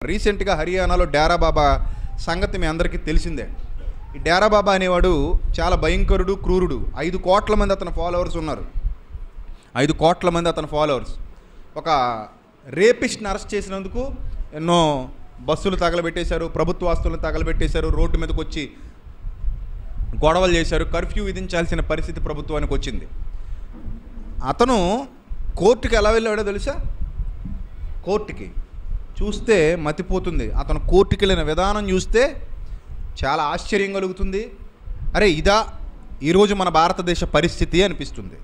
రీసెంట్గా హర్యానాలో డేరా బాబా సంగతి మీ అందరికీ తెలిసిందే ఈ డేరా బాబా అనేవాడు చాలా భయంకరుడు క్రూరుడు ఐదు కోట్ల మంది అతని ఫాలోవర్స్ ఉన్నారు ఐదు కోట్ల మంది అతని ఫాలోవర్స్ ఒక రేపిస్ట్ని అరెస్ట్ చేసినందుకు ఎన్నో బస్సులు తగలబెట్టేశారు ప్రభుత్వ ఆస్తులను తగలబెట్టేశారు రోడ్డు మీదకి వచ్చి గొడవలు చేశారు కర్ఫ్యూ విధించాల్సిన పరిస్థితి ప్రభుత్వానికి వచ్చింది అతను కోర్టుకి ఎలా వెళ్ళాడో తెలుసా కోర్టుకి చూస్తే మతిపోతుంది అతను కోర్టుకి వెళ్ళిన విధానం చూస్తే చాలా ఆశ్చర్యం కలుగుతుంది అరే ఇదా ఈరోజు మన భారతదేశ పరిస్థితి అనిపిస్తుంది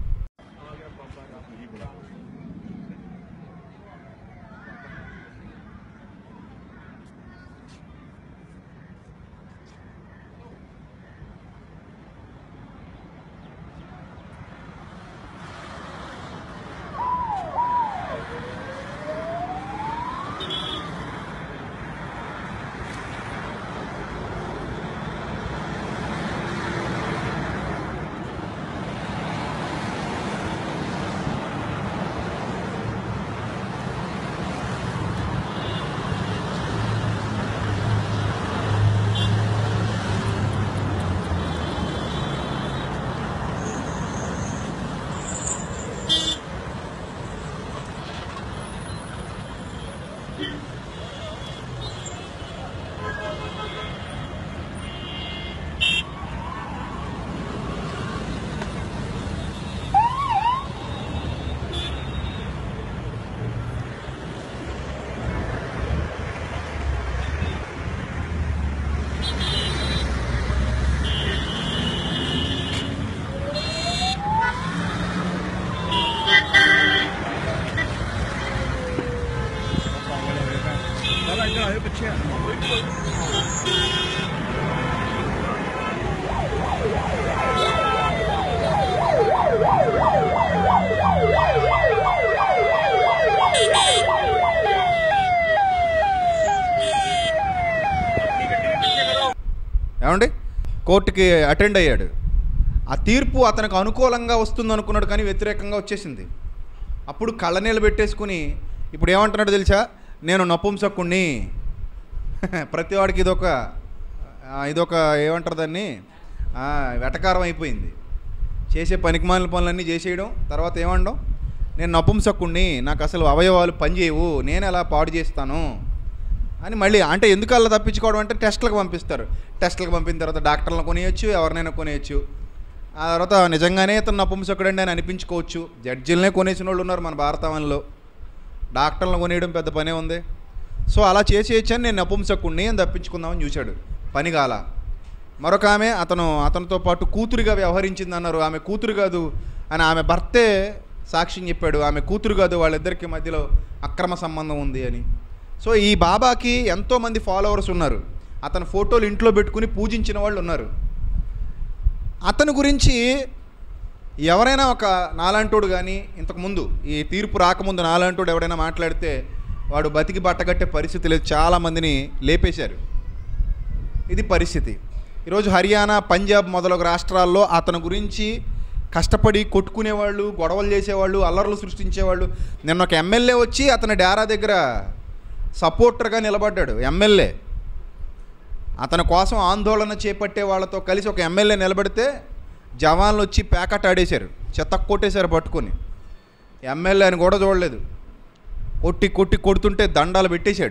ఏమండి కోర్టుకి అటెండ్ అయ్యాడు ఆ తీర్పు అతనికి అనుకూలంగా వస్తుంది అనుకున్నాడు కానీ వ్యతిరేకంగా వచ్చేసింది అప్పుడు కళ్ళనీళ్ళు పెట్టేసుకుని ఇప్పుడు ఏమంటున్నాడు తెలుసా నేను నపుంసకుణ్ణి ప్రతివాడికి ఇదొక ఆ, ఇదొక ఏమంటారు దాన్ని ఆ, వెటకారం అయిపోయింది చేసే పనికిమాలిన పనులన్నీ చేసేయడం తర్వాత ఏమండం నేను నపుంసకుణ్ణి నాకు అసలు అవయవాలు పనిచేయవు నేను ఎలా పాడు చేస్తాను అని మళ్ళీ అంటే ఎందుకు అలా తప్పించుకోవడం అంటే టెస్ట్లకు పంపిస్తారు టెస్ట్లకు పంపిన తర్వాత డాక్టర్లను కొనియచ్చు ఎవరినైనా కొనేయచ్చు ఆ తర్వాత నిజంగానే ఇతను నపుంసకుడండి అని అనిపించుకోవచ్చు జడ్జిలనే కొనేసిన వాళ్ళు ఉన్నారు మన భారతవనంలో డాక్టర్లను కొనేయడం పెద్ద పనే ఉంది సో అలా చేసేయచ్చు అని నేను నపుంసకుణ్ణి అని తప్పించుకుందామని చూశాడు పని కాల మరొక ఆమె అతను అతనితో పాటు కూతురుగా వ్యవహరించింది అన్నారు ఆమె కూతురు కాదు అని ఆమె భర్తే సాక్ష్యం చెప్పాడు ఆమె కూతురు కాదు వాళ్ళిద్దరికి మధ్యలో అక్రమ సంబంధం ఉంది అని సో ఈ బాబాకి ఎంతోమంది ఫాలోవర్స్ ఉన్నారు అతని ఫోటోలు ఇంట్లో పెట్టుకుని పూజించిన వాళ్ళు ఉన్నారు అతని గురించి ఎవరైనా ఒక నాలాంటోడు కానీ ఇంతకుముందు ఈ తీర్పు రాకముందు నాలాంటోడు ఎవడైనా మాట్లాడితే వాడు బతికి బట్టగట్టే పరిస్థితి లేదు చాలామందిని లేపేశారు ఇది పరిస్థితి ఈరోజు హర్యానా పంజాబ్ మొదలగు రాష్ట్రాల్లో అతని గురించి కష్టపడి కొట్టుకునేవాళ్ళు గొడవలు చేసేవాళ్ళు అల్లర్లు సృష్టించేవాళ్ళు నిన్న ఒక ఎమ్మెల్యే వచ్చి అతని డేరా దగ్గర సపోర్టర్గా నిలబడ్డాడు ఎమ్మెల్యే అతని కోసం ఆందోళన చేపట్టే వాళ్ళతో కలిసి ఒక ఎమ్మెల్యే నిలబడితే జవాన్లు వచ్చి ప్యాకెట్ ఆడేశారు చెత్త కొట్టేశారు పట్టుకొని ఎమ్మెల్యే అని కూడా చూడలేదు కొట్టి కొట్టి కొడుతుంటే దండాలు పెట్టేశాడు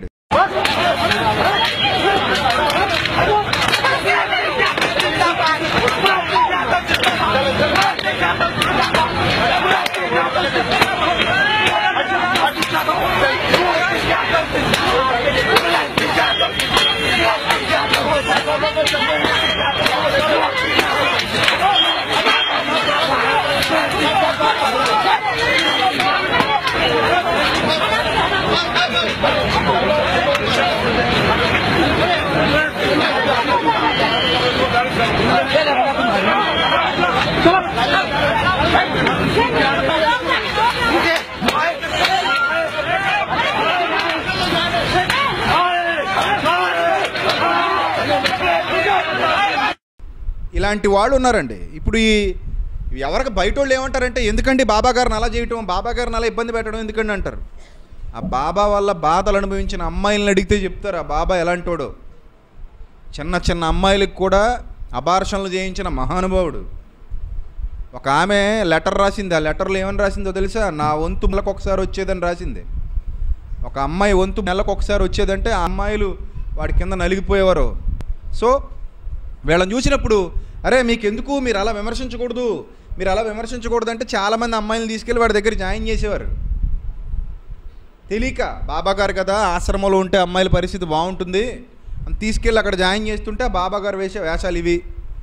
ఇలాంటి వాళ్ళు ఉన్నారండి ఇప్పుడు ఈ ఎవరికి బయట వాళ్ళు ఏమంటారంటే ఎందుకండి బాబా గారిని అలా చేయటం బాబా గారిని అలా ఇబ్బంది పెట్టడం ఎందుకండి అంటారు ఆ బాబా వల్ల బాధలు అనుభవించిన అమ్మాయిలను అడిగితే చెప్తారు ఆ బాబా ఎలాంటోడో చిన్న చిన్న అమ్మాయిలకు కూడా అబార్షన్లు చేయించిన మహానుభావుడు ఒక ఆమె లెటర్ రాసింది ఆ లెటర్లో ఏమని రాసిందో తెలుసా నా వంతు నెలకు ఒకసారి వచ్చేదని రాసింది ఒక అమ్మాయి వంతు నెలకు ఒకసారి వచ్చేదంటే ఆ అమ్మాయిలు వాడి కింద నలిగిపోయేవారు సో వీళ్ళని చూసినప్పుడు అరే మీకు ఎందుకు మీరు అలా విమర్శించకూడదు మీరు అలా విమర్శించకూడదు అంటే చాలామంది అమ్మాయిలు తీసుకెళ్ళి వాడి దగ్గర జాయిన్ చేసేవారు తెలియక బాబా గారు కదా ఆశ్రమంలో ఉంటే అమ్మాయిల పరిస్థితి బాగుంటుంది అని తీసుకెళ్ళి అక్కడ జాయిన్ చేస్తుంటే ఆ బాబా గారు వేసే వేషాలు ఇవి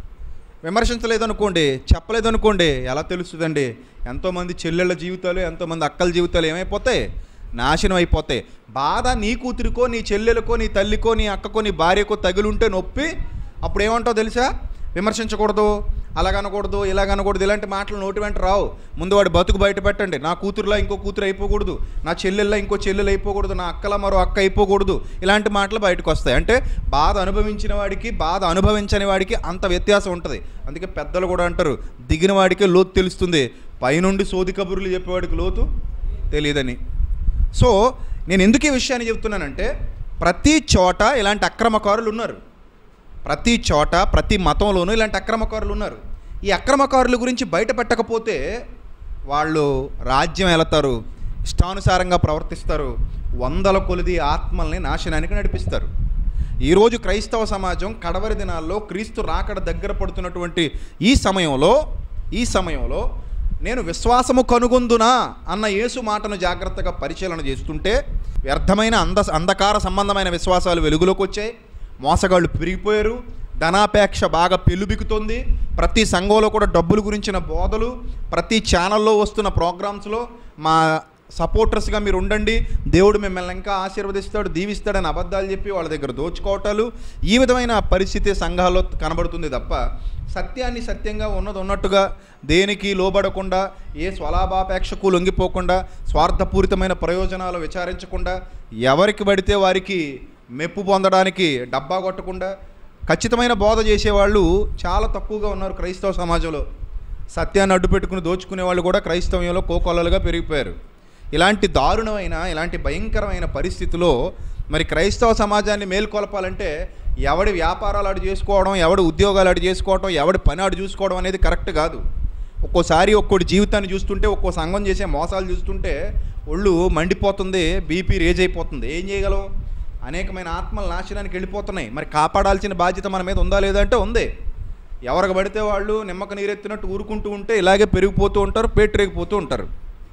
విమర్శించలేదనుకోండి చెప్పలేదనుకోండి ఎలా తెలుస్తుందండి ఎంతోమంది చెల్లెళ్ళ జీవితాలు ఎంతోమంది అక్కల జీవితాలు ఏమైపోతాయి నాశనం అయిపోతాయి బాధ నీ కూతురికో నీ చెల్లెలకో నీ తల్లికో నీ అక్కకో నీ భార్యకో తగిలుంటే నొప్పి అప్పుడు ఏమంటావు తెలుసా విమర్శించకూడదు అలాగనకూడదు ఇలాగనకూడదు ఇలాంటి మాటలు నోటి వెంట రావు ముందు వాడి బతుకు బయట పెట్టండి నా కూతురులా ఇంకో కూతురు అయిపోకూడదు నా చెల్లెల్లా ఇంకో చెల్లెలు అయిపోకూడదు నా అక్కల మరో అక్క అయిపోకూడదు ఇలాంటి మాటలు బయటకు వస్తాయి అంటే బాధ అనుభవించిన వాడికి బాధ అనుభవించని వాడికి అంత వ్యత్యాసం ఉంటుంది అందుకే పెద్దలు కూడా అంటారు దిగిన వాడికే లోతు తెలుస్తుంది పైనుండి సోది కబుర్లు చెప్పేవాడికి లోతు తెలియదని సో నేను ఎందుకు ఈ విషయాన్ని చెప్తున్నానంటే ప్రతి చోట ఇలాంటి అక్రమకారులు ఉన్నారు ప్రతి చోట ప్రతి మతంలోనూ ఇలాంటి అక్రమకారులు ఉన్నారు ఈ అక్రమకారుల గురించి బయట పెట్టకపోతే వాళ్ళు రాజ్యం వెళతారు ఇష్టానుసారంగా ప్రవర్తిస్తారు వందల కొలిది ఆత్మల్ని నాశనానికి నడిపిస్తారు ఈరోజు క్రైస్తవ సమాజం కడవరి దినాల్లో క్రీస్తు రాకడ దగ్గర పడుతున్నటువంటి ఈ సమయంలో ఈ సమయంలో నేను విశ్వాసము కనుగొందునా అన్న యేసు మాటను జాగ్రత్తగా పరిశీలన చేస్తుంటే వ్యర్థమైన అంద అంధకార సంబంధమైన విశ్వాసాలు వెలుగులోకి వచ్చాయి మోసగాళ్ళు పెరిగిపోయారు ధనాపేక్ష బాగా పెలుబికుతుంది ప్రతి సంఘంలో కూడా డబ్బుల గురించిన బోధలు ప్రతి ఛానల్లో వస్తున్న ప్రోగ్రామ్స్లో మా సపోర్టర్స్గా మీరు ఉండండి దేవుడు మిమ్మల్ని ఇంకా ఆశీర్వదిస్తాడు దీవిస్తాడని అబద్ధాలు చెప్పి వాళ్ళ దగ్గర దోచుకోవటాలు ఈ విధమైన పరిస్థితి సంఘాల్లో కనబడుతుంది తప్ప సత్యాన్ని సత్యంగా ఉన్నది ఉన్నట్టుగా దేనికి లోబడకుండా ఏ స్వలాభాపేక్షకు లొంగిపోకుండా స్వార్థపూరితమైన ప్రయోజనాలు విచారించకుండా ఎవరికి పడితే వారికి మెప్పు పొందడానికి డబ్బా కొట్టకుండా ఖచ్చితమైన బోధ చేసేవాళ్ళు చాలా తక్కువగా ఉన్నారు క్రైస్తవ సమాజంలో సత్యాన్ని అడ్డు పెట్టుకుని దోచుకునే వాళ్ళు కూడా క్రైస్తవ్యంలో కోకొల్లలుగా పెరిగిపోయారు ఇలాంటి దారుణమైన ఇలాంటి భయంకరమైన పరిస్థితిలో మరి క్రైస్తవ సమాజాన్ని మేల్కొల్పాలంటే ఎవడి వ్యాపారాలు ఆడు చేసుకోవడం ఎవడి ఉద్యోగాలు ఆడు చేసుకోవడం ఎవడి పని ఆడు చూసుకోవడం అనేది కరెక్ట్ కాదు ఒక్కోసారి ఒక్కోటి జీవితాన్ని చూస్తుంటే ఒక్కో సంఘం చేసే మోసాలు చూస్తుంటే ఒళ్ళు మండిపోతుంది బీపీ రేజ్ అయిపోతుంది ఏం చేయగలం అనేకమైన ఆత్మలు నాశనానికి వెళ్ళిపోతున్నాయి మరి కాపాడాల్సిన బాధ్యత మన మీద ఉందా లేదా అంటే ఉంది ఎవరికి పడితే వాళ్ళు నిమ్మక నీరెత్తినట్టు ఊరుకుంటూ ఉంటే ఇలాగే పెరిగిపోతూ ఉంటారు పేటరేగిపోతూ ఉంటారు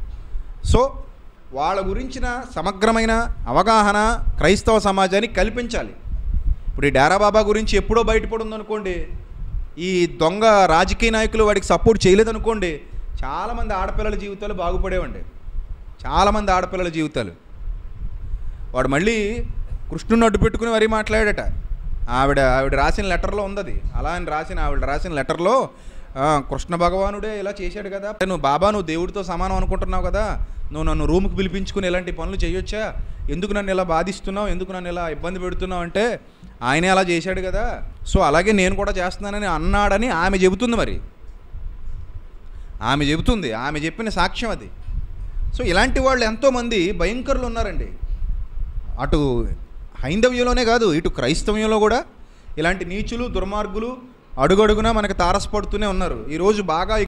సో వాళ్ళ గురించిన సమగ్రమైన అవగాహన క్రైస్తవ సమాజానికి కల్పించాలి ఇప్పుడు ఈ డేరా బాబా గురించి ఎప్పుడో బయటపడింది అనుకోండి ఈ దొంగ రాజకీయ నాయకులు వాడికి సపోర్ట్ చేయలేదనుకోండి చాలామంది ఆడపిల్లల జీవితాలు బాగుపడేవండి చాలామంది ఆడపిల్లల జీవితాలు వాడు మళ్ళీ కృష్ణుని అడ్డు పెట్టుకుని మరీ మాట్లాడాడట ఆవిడ ఆవిడ రాసిన లెటర్లో ఉంది అది అలా అని రాసిన ఆవిడ రాసిన లెటర్లో ఆ, కృష్ణ భగవానుడే ఇలా చేశాడు కదా నువ్వు బాబా నువ్వు దేవుడితో సమానం అనుకుంటున్నావు కదా నువ్వు నన్ను రూమ్కి పిలిపించుకుని ఇలాంటి పనులు చేయొచ్చా ఎందుకు నన్ను ఇలా బాధిస్తున్నావు ఎందుకు నన్ను ఇలా ఇబ్బంది పెడుతున్నావు అంటే ఆయనే అలా చేశాడు కదా సో అలాగే నేను కూడా చేస్తున్నానని అన్నాడని ఆమె చెబుతుంది మరి ఆమె చెబుతుంది ఆమె చెప్పిన సాక్ష్యం అది సో ఇలాంటి వాళ్ళు ఎంతోమంది భయంకరులు ఉన్నారండి అటు హైందవ్యంలోనే కాదు ఇటు క్రైస్తవ్యంలో కూడా ఇలాంటి నీచులు దుర్మార్గులు అడుగడుగునా మనకు తారసపడుతూనే ఉన్నారు ఈరోజు బాగా